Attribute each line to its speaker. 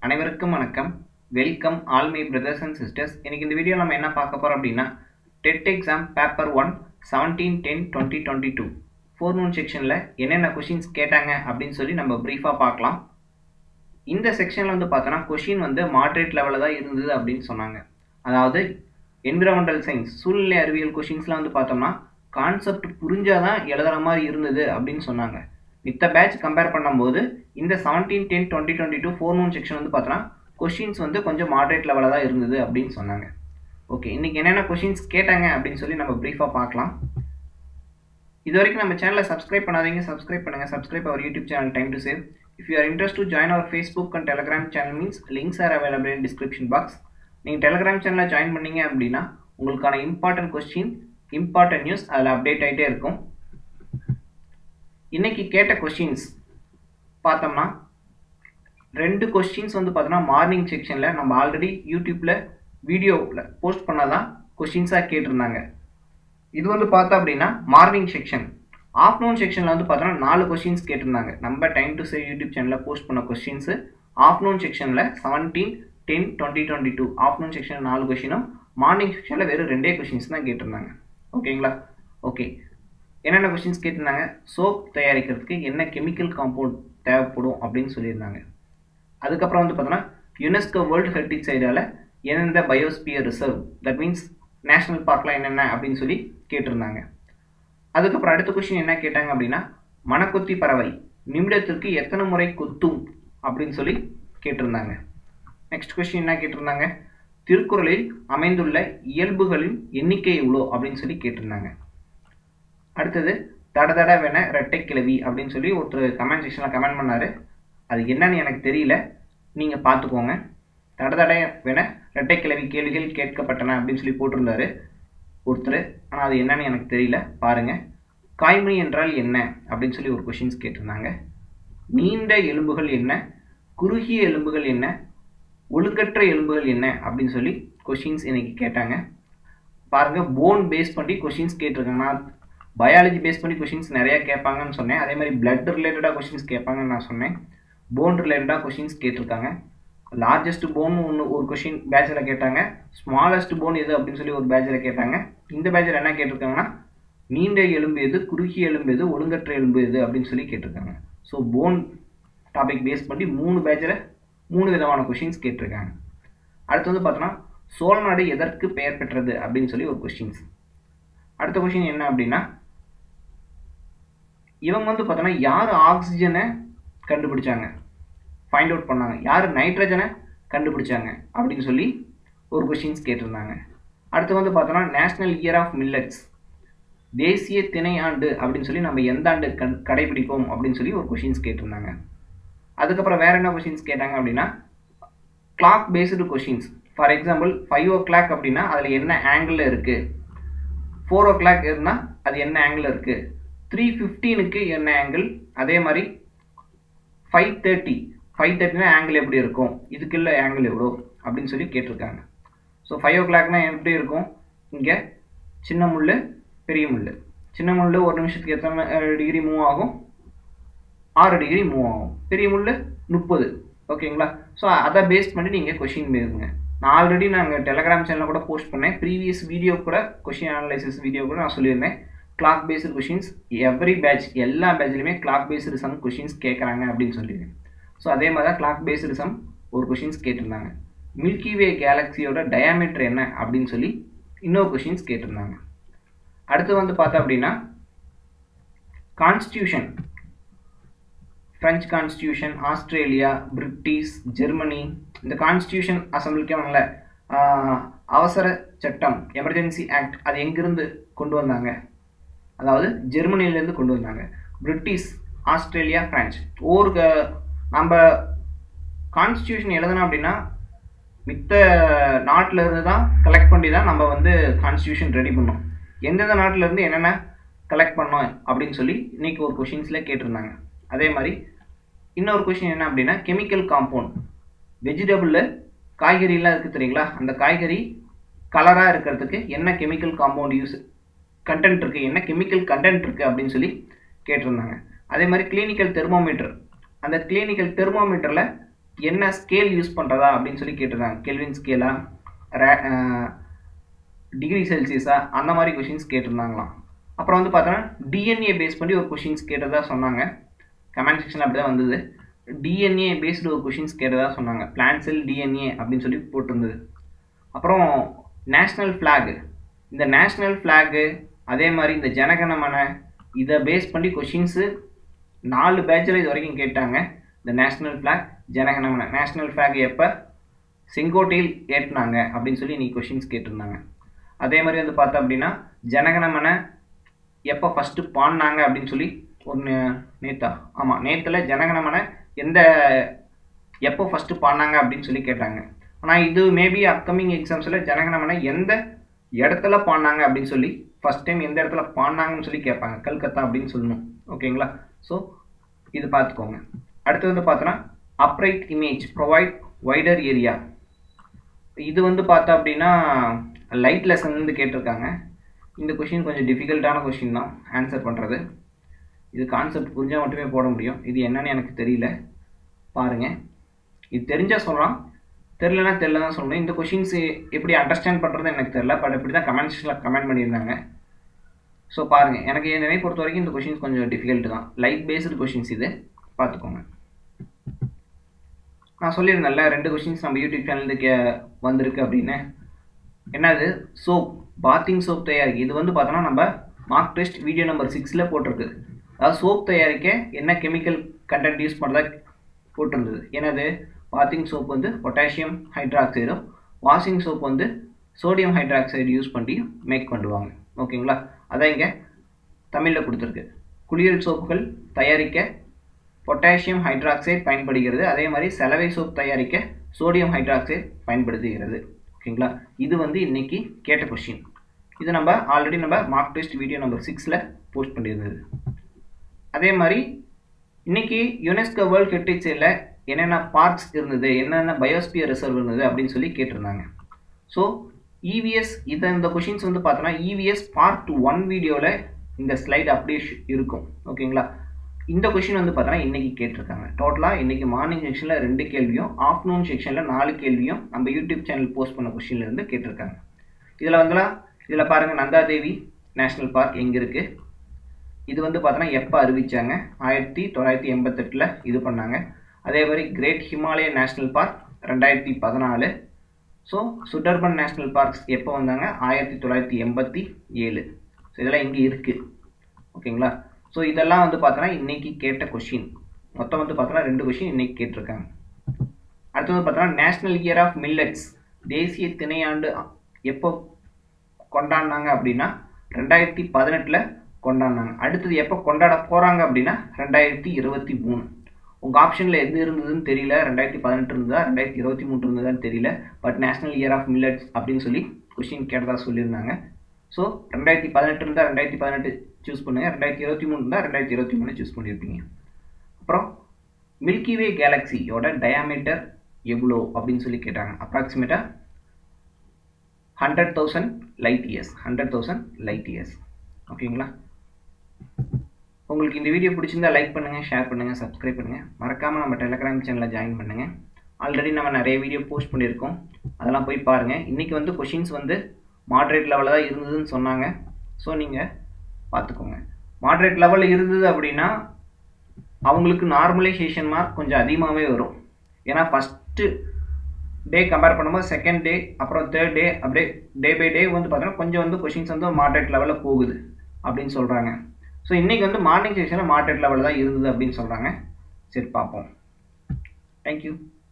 Speaker 1: அனைவருக்கும் வணக்கம் welcome all my brothers and sisters இன்னைக்கு இந்த வீடியோ நம்ம என்ன பார்க்க போகிறோம் அப்படின்னா TET exam paper one seventeen ten twenty twenty two forenoon செக்ஷனில் என்னென்ன கொஷின்ஸ் கேட்டாங்க அப்படின்னு சொல்லி நம்ம ப்ரீஃபாக பார்க்கலாம் இந்த செக்ஷனில் வந்து பார்த்தோன்னா கொஷின் வந்து மாட்ரேட் லெவலில் தான் இருந்தது அப்படின்னு சொன்னாங்க அதாவது என்விரான்மெண்டல் சயின்ஸ் சூழ்நிலை அறிவியல் கொஷின்ஸ்லாம் வந்து பார்த்தோம்னா கான்செப்ட் புரிஞ்சாதான் எழுதுற மாதிரி இருந்தது அப்படின்னு சொன்னாங்க மித்த பேட்ச் கம்பேர் பண்ணும்போது இந்த seventeen ten twenty twenty two forenoon section வந்து பார்த்தோன்னா கொஷின்ஸ் வந்து கொஞ்சம் மாட்ரேட் லெவலில் தான் இருந்தது அப்படின்னு சொன்னாங்க ஓகே இன்றைக்கி என்னென்ன கொஷின்ஸ் கேட்டாங்க அப்படின்னு சொல்லி நம்ம ப்ரீஃபாக பார்க்கலாம் இது வரைக்கும் நம்ம சேனலை சப்ஸ்கிரைப் பண்ணாதீங்க சப்ஸ்கிரைப் பண்ணுங்கள் subscribe our YouTube channel time to save if you are interest to join our Facebook and Telegram channel means links are available in description box நீங்கள் டெலிகிராம் சேனலில் ஜாயின் பண்ணீங்க அப்படின்னா உங்களுக்கான இம்பார்ட்டன்ட் கொஸ்டின் இம்பார்ட்டன்ட் நியூஸ் அதில் update ஆகிட்டே இருக்கும் இன்னைக்கு கேட்ட கொஸ்டின்ஸ் பார்த்தோம்னா ரெண்டு கொஸ்டின்ஸ் வந்து பார்த்தோம்னா மார்னிங் செக்ஷனில் நம்ம ஆல்ரெடி யூடியூப்பில் வீடியோவில் போஸ்ட் பண்ணதான் கொஸ்டின்ஸாக கேட்டிருந்தாங்க இது வந்து பார்த்தோம் அப்படின்னா மார்னிங் செக்ஷன் ஆஃப்டர்நூன் செக்ஷனில் வந்து பார்த்தோம்னா நாலு கொஸ்டின்ஸ் கேட்டிருந்தாங்க நம்ம டைம் டு சேவ் யூடியூப் சேனலில் போஸ்ட் பண்ண கொஸ்டின்ஸு ஆஃப்டர்நூன் செக்ஷனில் seventeen ten twenty twenty two afternoon section நாலு கொஸ்டினும் மார்னிங் செக்ஷனில் வெறும் ரெண்டே கொஸ்டின்ஸ் தான் கேட்டிருந்தாங்க ஓகேங்களா ஓகே என்னென்ன கொஸ்டின்ஸ் கேட்டிருந்தாங்க சோப் தயாரிக்கிறதுக்கு என்ன கெமிக்கல் காம்பவுண்ட் தேவைப்படும் அப்படின்னு சொல்லியிருந்தாங்க அதுக்கப்புறம் வந்து பார்த்தோன்னா யுனெஸ்கோ வேர்ல்டு ஹெரிட்டேஜ் சைடால் எந்தெந்த biosphere reserve that means national பார்க்லாம் என்னென்ன அப்படின்னு சொல்லி கேட்டிருந்தாங்க அதுக்கப்புறம் அடுத்த கொஸ்டின் என்ன கேட்டாங்க அப்படின்னா மணக்கொத்தி பறவை நிமிடத்திற்கு எத்தனை முறை கொத்தும் அப்படின்னு சொல்லி கேட்டிருந்தாங்க நெக்ஸ்ட் கொஸ்டின் என்ன கேட்டிருந்தாங்க திருக்குறளில் அமைந்துள்ள இயல்புகளின் எண்ணிக்கை எவ்வளோ அப்படின்னு சொல்லி கேட்டிருந்தாங்க அடுத்தது தட தடவென ரெட்டை கிளவி அப்படின்னு சொல்லி ஒருத்தர் கமெண்ட் செக்ஷனில் கமெண்ட் பண்ணார் அது என்னன்னு எனக்கு தெரியல நீங்கள் பார்த்துக்கோங்க தட தடவென ரெட்டை கிளவி கேள்விகள் கேட்கப்பட்டன அப்படின்னு சொல்லி போட்டிருந்தாரு ஒருத்தர் ஆனால் அது என்னன்னு எனக்கு தெரியல பாருங்கள் காய்மொழி என்றால் என்ன அப்படின்னு சொல்லி ஒரு கொஷின்ஸ் கேட்டிருந்தாங்க நீண்ட எலும்புகள் என்ன குறுகிய எலும்புகள் என்ன ஒழுங்கற்ற எலும்புகள் என்ன அப்படின்னு சொல்லி கொஷின்ஸ் இன்னைக்கு கேட்டாங்க பாருங்கள் போன் பேஸ் பண்ணி கொஷின்ஸ் கேட்டிருக்காங்க நான் பயாலஜி பேஸ் பண்ணி கொஷின்ஸ் நிறையா கேட்பாங்கன்னு சொன்னேன் அதே மாதிரி பிளட் ரிலேட்டடாக கொஷின்ஸ் கேட்பாங்கன்னு நான் சொன்னேன் போன் ரிலேட்டடாக கொஷின்ஸ் கேட்டிருக்காங்க லார்ஜஸ்ட் போன் ஒன்று ஒரு கொஷின் பேட்சில் கேட்டாங்க ஸ்மாலஸ்ட் போன் எது அப்படின்னு சொல்லி ஒரு பேட்சில் கேட்டாங்க இந்த பேட்சில் என்ன கேட்டிருக்காங்கன்னா நீண்ட எலும்பு எது குறுகிய எலும்பு எது ஒழுங்கற்ற எலும்பு எது அப்படின்னு சொல்லி கேட்டிருக்காங்க ஸோ போன் டாபிக் பேஸ் பண்ணி மூணு பேட்சில் மூணு விதமான கொஷின்ஸ் கேட்டிருக்காங்க அடுத்து வந்து பார்த்தோன்னா சோழநாடு எதற்கு பெயர் பெற்றது அப்படின்னு சொல்லி ஒரு கொஷின்ஸ் அடுத்த கொஷின் என்ன அப்படின்னா இவங்க வந்து பார்த்தோன்னா யார் ஆக்சிஜனை கண்டுபிடிச்சாங்க ஃபைண்ட் அவுட் பண்ணாங்க யார் நைட்ரஜனை கண்டுபிடிச்சாங்க அப்படின்னு சொல்லி ஒரு கொஷின்ஸ் கேட்டிருந்தாங்க அடுத்து வந்து பார்த்தோன்னா நேஷ்னல் இயர் ஆஃப் மில்லட்ஸ் தேசிய திணை ஆண்டு அப்படின்னு சொல்லி நம்ம எந்த ஆண்டு கண் கடைபிடிப்போம் அப்படின்னு சொல்லி ஒரு கொஷின்ஸ் கேட்டிருந்தாங்க அதுக்கப்புறம் வேற என்ன கொஷின்ஸ் கேட்டாங்க அப்படின்னா clock based questions for example five o'clock அப்படின்னா அதில் என்ன ஆங்கிளில் இருக்குது ஃபோர் ஓ கிளாக் இருந்தால் அது என்ன ஆங்கிள் இருக்குது த்ரீ ஃபிஃப்டீனுக்கு என்ன ஆங்கிள் அதே மாதிரி ஃபைவ் தேர்ட்டி ஃபைவ் தேர்ட்டினா ஆங்கிள் எப்படி இருக்கும் இதுக்குள்ள ஆங்கிள் எவ்வளோ அப்படின்னு சொல்லி கேட்டிருக்காங்க ஸோ ஃபைவ் ஓ கிளாக்னா எப்படி இருக்கும் இங்கே சின்ன முள் பெரிய முள் சின்ன முள் ஒரு நிமிஷத்துக்கு எத்தனை டிகிரி மூவ் ஆகும் ஆறு டிகிரி மூவ் ஆகும் பெரிய முள் முப்பது ஓகேங்களா ஸோ அதை பேஸ் பண்ணி நீங்கள் கொஷின் பேசுங்க நான் ஆல்ரெடி நாங்கள் டெலகிராம் சேனலில் கூட போஸ்ட் பண்ணேன் ப்ரீவியஸ் வீடியோ கூட கொஷின் அனலைசிஸ் வீடியோ கூட நான் சொல்லியிருந்தேன் clock based questions every batch எல்லா பேட்ச்லையுமே கிளாக் பேஸ்டு சம் கொஷின்ஸ் கேட்குறாங்க அப்படின்னு சொல்லியிருக்கேன் ஸோ அதே மாதிரி தான் கிளாக் பேஸ்டு சம் ஒரு கொஷின்ஸ் கேட்டிருந்தாங்க மில்கி வே கேலக்ஸியோட டயாமீட்டர் என்ன அப்படின்னு சொல்லி இன்னொரு கொஷின்ஸ் கேட்டிருந்தாங்க அடுத்து வந்து பார்த்தா அப்படின்னா constitution French constitution Australia British Germany இந்த கான்ஸ்டியூஷன் அசம்பிளிக்கே வாங்கல அவசர சட்டம் எமர்ஜென்சி ஆக்ட் அது எங்கிருந்து கொண்டு வந்தாங்க அதாவது ஜெர்மனிலேருந்து கொண்டு வந்தாங்க பிரிட்டிஷ் ஆஸ்திரேலியா ஃப்ரான்ஸ் ஒவ்வொரு நம்ம கான்ஸ்டியூஷன் எழுதணும் அப்படின்னா மித்த நாட்டில் இருந்து தான் கலெக்ட் பண்ணி தான் நம்ம வந்து கான்ஸ்டியூஷன் ரெடி பண்ணோம் எந்தெந்த நாட்டில் இருந்து என்னென்ன கலெக்ட் பண்ணோம் அப்படின்னு சொல்லி இன்னைக்கு ஒரு கொஷின்ஸில் கேட்டிருந்தாங்க அதே மாதிரி இன்னொரு கொஷின் என்ன அப்படின்னா கெமிக்கல் காம்பவுண்ட் வெஜிடபிளில் காய்கறிலாம் இருக்குது தெரியுங்களா அந்த காய்கறி கலராக இருக்கிறதுக்கு என்ன கெமிக்கல் காம்பவுண்ட் யூஸ் கண்டென்ட் இருக்குது என்ன கெமிக்கல் கண்டென்ட் இருக்குது அப்படின்னு சொல்லி கேட்டிருந்தாங்க அதே மாதிரி கிளினிக்கல் தெர்மோமீட்டர் அந்த கிளினிக்கல் தெர்மோமீட்டரில் என்ன ஸ்கேல் யூஸ் பண்ணுறதா அப்படின்னு சொல்லி கேட்டிருந்தாங்க கெல்வின் ஸ்கேலா ரே டிகிரி செல்சியஸா அந்த மாதிரி கொஷின்ஸ் கேட்டிருந்தாங்களாம் அப்புறம் வந்து பார்த்தோன்னா டிஎன்ஏ பேஸ் பண்ணி ஒரு கொஷின்ஸ் கேட்டதா சொன்னாங்க கமெண்ட் செக்ஷனில் அப்படி தான் வந்தது டிஎன்ஏ பேஸ்டு ஒரு கொஷின்ஸ் கேட்டதா சொன்னாங்க பிளான் செல் டிஎன்ஏ அப்படின்னு சொல்லி போட்டிருந்தது அப்புறம் நேஷ்னல் ஃப்ளாகு இந்த நேஷ்னல் ஃப்ளாகு அதே மாதிரி இந்த ஜனகணமன இதை பேஸ் பண்ணி கொஷின்ஸு நாலு பேட்சில் இது வரைக்கும் கேட்டாங்க இந்த national flag Jana Gana Mana national flag எப்போ செங்கோட்டையில் ஏற்றினாங்க அப்படின்னு சொல்லி இன்னைக்கு கொஷின்ஸ் கேட்டிருந்தாங்க அதே மாதிரி வந்து பார்த்தோம் அப்படின்னா ஜனகணமன எப்போ ஃபஸ்ட்டு பாடினாங்க அப்படின்னு சொல்லி ஒரு நேத்தா ஆமாம் நேத்தில் ஜனகணமன எந்த எப்போ ஃபஸ்ட்டு பாடினாங்க அப்படின்னு சொல்லி கேட்டாங்க ஆனால் இது மேபி அப்கமிங் எக்ஸாம்ஸில் ஜனகணமன எந்த இடத்துல பாடினாங்க அப்படின்னு சொல்லி ஃபஸ்ட் டைம் எந்த இடத்துல பாடினாங்கன்னு சொல்லி கேட்பாங்க கல்கத்தா அப்படின்னு சொல்லணும் ஓகேங்களா ஸோ இது பார்த்துக்கோங்க அடுத்து வந்து பார்த்தோன்னா upright image provide wider area இது வந்து பார்த்தா அப்படின்னா லைட் லெசன் வந்து கேட்டிருக்காங்க இந்த கொஷின் கொஞ்சம் டிஃபிகல்ட்டான கொஷின் தான் ஆன்சர் பண்ணுறது இது கான்செப்ட் புரிஞ்சால் மட்டுமே போட முடியும் இது என்னன்னு எனக்கு தெரியல பாருங்கள் இது தெரிஞ்சால் சொல்லலாம் தெரிலனா தெரில தான் சொல்லணும் இந்த கொஷின்ஸ் எப்படி அண்டர்ஸ்டாண்ட் பண்ணுறது எனக்கு தெரில பட் இப்படி தான் கமெண்ட்ஸில் கமெண்ட் பண்ணியிருந்தாங்க ஸோ பாருங்கள் எனக்கு என்னை பொறுத்த வரைக்கும் இந்த கொஷின்ஸ் கொஞ்சம் டிஃபிகல்ட் தான் லைட் பேஸ்டு கொஷின்ஸ் இது பார்த்துக்கோங்க நான் சொல்லியிருந்தேன்ல ரெண்டு கொஷின்ஸ் நம்ம யூடியூப் சேனலுக்கு கே வந்திருக்கு அப்படின்னு என்னது சோப் பாத்திங் சோப் தயாரிக்கு இது வந்து பார்த்தோன்னா நம்ம மார்க் டெஸ்ட் வீடியோ நம்பர் சிக்ஸில் போட்டிருக்கு அதாவது சோப் தயாரிக்க என்ன கெமிக்கல் கண்டென்ட் யூஸ் பண்ணுறதா போட்டிருந்தது என்னது பாத்திங் சோப் வந்து பொட்டாசியம் ஹைட்ராக்சைடும் வாஷிங் சோப் வந்து சோடியம் ஹைட்ராக்சைடு யூஸ் பண்ணி மேக் பண்ணுவாங்க ஓகேங்களா அதான் இங்கே தமிழில் கொடுத்துருக்கு குளியல் சோப்புகள் தயாரிக்க பொட்டாசியம் ஹைட்ராக்சைடு பயன்படுகிறது அதே மாதிரி செலவை சோப் தயாரிக்க சோடியம் ஹைட்ராக்சைடு பயன்படுத்துகிறது ஓகேங்களா இது வந்து இன்னைக்கு கேட்ட கொஷின் இது நம்ம ஆல்ரெடி நம்ம மார்க் டெஸ்ட் வீடியோ நம்பர் சிக்ஸில் போஸ்ட் பண்ணியிருந்தது அதே மாதிரி இன்னைக்கு யுனெஸ்கோ வேர்ல்ட் ஹெரிட்டேஜில் என்னென்ன பார்க்ஸ் இருந்தது என்னென்ன பயோஸ்பியர் ரிசர்வ் இருந்தது அப்படின்னு சொல்லி கேட்டிருந்தாங்க ஸோ இவிஎஸ் இதை இந்த கொஷின்ஸ் வந்து பார்த்தோன்னா இவிஎஸ் பார்ட் ஒன் வீடியோவில் இந்த ஸ்லைட் அப்படியே இருக்கும் ஓகேங்களா இந்த கொஷின் வந்து பார்த்தோன்னா இன்றைக்கி கேட்டிருக்காங்க டோட்டலாக இன்றைக்கி மார்னிங் செக்ஷனில் ரெண்டு கேள்வியும் ஆஃப்டர்நூன் செக்ஷனில் நாலு கேள்வியும் நம்ம யூடியூப் சேனல் போஸ்ட் பண்ண கொஷின்லேருந்து கேட்டிருக்காங்க இதில் வந்துலாம் இதில் பாருங்கள் நந்தாதேவி நேஷ்னல் பார்க் எங்கே இருக்குது இது வந்து பார்த்தோன்னா எப்போ அறிவித்தாங்க ஆயிரத்தி தொள்ளாயிரத்தி எண்பத்தெட்டில் இது பண்ணாங்க அதே மாதிரி கிரேட் ஹிமாலய நேஷ்னல் பார்க் ரெண்டாயிரத்தி பதினாலு ஸோ சுட்டர்பன் நேஷ்னல் பார்க்ஸ் எப்போ வந்தாங்க ஆயிரத்தி தொள்ளாயிரத்தி எண்பத்தி ஏழு ஸோ இதெல்லாம் இங்கே இருக்குது ஓகேங்களா ஸோ இதெல்லாம் வந்து பார்த்தோன்னா இன்றைக்கி கேட்ட கொஷின் மொத்தம் வந்து பார்த்தோன்னா ரெண்டு கொஷின் இன்றைக்கி கேட்டிருக்காங்க அடுத்து வந்து பார்த்தோன்னா நேஷ்னல் இயர் ஆஃப் மில்லட்ஸ் தேசிய திணையாண்டு எப்போ கொண்டாடினாங்க அப்படின்னா ரெண்டாயிரத்தி பதினெட்டில் கொண்டாடினாங்க அடுத்தது எப்போ கொண்டாட போகிறாங்க அப்படின்னா ரெண்டாயிரத்தி இருபத்தி மூணு உங்கள் ஆப்ஷனில் எது இருந்ததுன்னு தெரியல ரெண்டாயிரத்தி பதினெட்டு இருந்ததா ரெண்டாயிரத்தி இருபத்தி மூணு இருந்ததான்னு தெரியல but national year of millets அப்படின்னு சொல்லி கொஷின் கேட்டதாக சொல்லியிருந்தாங்க ஸோ ரெண்டாயிரத்தி பதினெட்டு இருந்தால் ரெண்டாயிரத்தி பதினெட்டு சூஸ் பண்ணுங்கள் ரெண்டாயிரத்தி இருபத்தி மூணு இருந்தால் ரெண்டாயிரத்தி இருபத்தி மூணு சூஸ் பண்ணியிருப்பீங்க அப்புறம் மில்கிவே கேலக்ஸியோட டயாமீட்டர் எவ்வளோ அப்படின்னு சொல்லி கேட்டாங்க அப்ராக்சிமேட்டாக hundred thousand light years hundred thousand light years ஓகேங்களா உங்களுக்கு இந்த வீடியோ பிடிச்சிருந்தா லைக் பண்ணுங்கள் ஷேர் பண்ணுங்கள் சப்ஸ்கிரைப் பண்ணுங்கள் மறக்காமல் நம்ம டெலகிராம் சேனலில் ஜாயின் பண்ணுங்கள் ஆல்ரெடி நம்ம நிறைய வீடியோ போஸ்ட் பண்ணியிருக்கோம் அதெல்லாம் போய் பாருங்கள் இன்றைக்கி வந்து கொஷின்ஸ் வந்து மாட்ரேட் லெவலில் தான் இருந்ததுன்னு சொன்னாங்க ஸோ நீங்கள் பார்த்துக்கோங்க மாட்ரேட் லெவலில் இருந்தது அப்படின்னா அவங்களுக்கு நார்மலைசேஷன் மார்க் கொஞ்சம் அதிகமாகவே வரும் ஏன்னா ஃபஸ்ட்டு டே கம்பேர் பண்ணும்போது செகண்ட் டே அப்புறம் தேர்ட் டே அப்படியே டே பை டே வந்து பார்த்தோன்னா கொஞ்சம் வந்து கொஷின்ஸ் வந்து மாட்ரேட் லெவலில் போகுது அப்படின்னு சொல்கிறாங்க ஸோ இன்றைக்கி வந்து மார்னிங் செக்ஷனில் மார்க்கெட் லெவலில் தான் இருந்தது அப்படின்னு சொல்கிறாங்க சரி பார்ப்போம் தேங்க்யூ